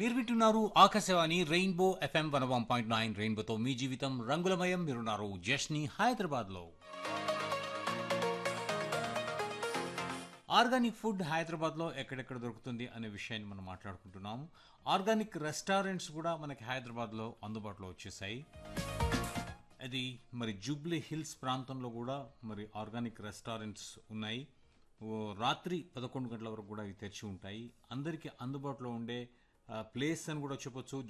మీరు వింటున్నారు Akashvani Rainbow FM one one point nine రెయిన్బోతో మీ జీవితం రంగులమయం మీరున్నారు జష్ని హైదరాబాద్లో ఆర్గానిక్ ఫుడ్ హైదరాబాద్లో ఎక్కడెక్కడ దొరుకుతుంది అనే విషయాన్ని మనం మాట్లాడుకుంటున్నాము ఆర్గానిక్ రెస్టారెంట్స్ కూడా మనకి హైదరాబాద్లో అందుబాటులో వచ్చేసాయి అది మరి జూబ్లీ హిల్స్ ప్రాంతంలో కూడా మరి ఆర్గానిక్ రెస్టారెంట్స్ ఉన్నాయి ఓ రాత్రి పదకొండు గంటల వరకు కూడా ఇవి తెరిచి ఉంటాయి అందరికీ అందుబాటులో ఉండే ప్లేస్ అని కూడా చెప్పొచ్చు